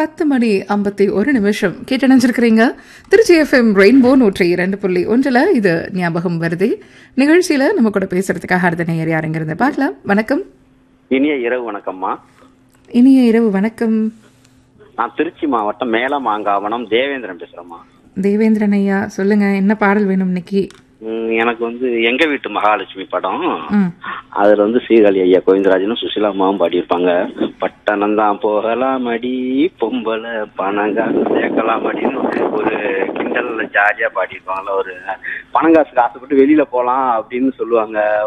பத்து மணி ஐம்பத்தி ஒரு நிமிஷம் கேட்டு நினைச்சிருக்கிறீங்க திருச்சி எஃப்எம் ரெயின்போ நூற்றி இரண்டு புள்ளி ஒன்றில் இது ஞாபகம் வருது நிகழ்ச்சியில் நம்ம கூட பேசுறதுக்காக அடுத்த நேயர் யாருங்கிறத பார்க்கலாம் வணக்கம் இனிய இரவு வணக்கம்மா இனிய இரவு வணக்கம் நான் திருச்சி மாவட்டம் மேலமாங்காவனம் தேவேந்திரன் பேசுறேம்மா தேவேந்திரன் ஐயா சொல்லுங்க என்ன பாடல் வேணும் இன்னைக்கு ம், எனக்கு வந்து எங்க வீட்டு மகாலட்சுமி படம் ம் அதுல வந்து சீர்காழி ஐயா கோவிந்தராஜனும் சுசிலா அம்மாவும் பாடியிருப்பாங்க பட்டணம் தான் போகலாம் அடி பொம்பளை பணங்காசு சேர்க்கலாம் அடின்னு ஒரு கிண்டல்ல ஜாலியா பாடியிருப்பாங்கல்ல ஒரு பணங்காசுக்கு ஆசைப்பட்டு வெளியில போலாம் அப்படின்னு சொல்லுவாங்க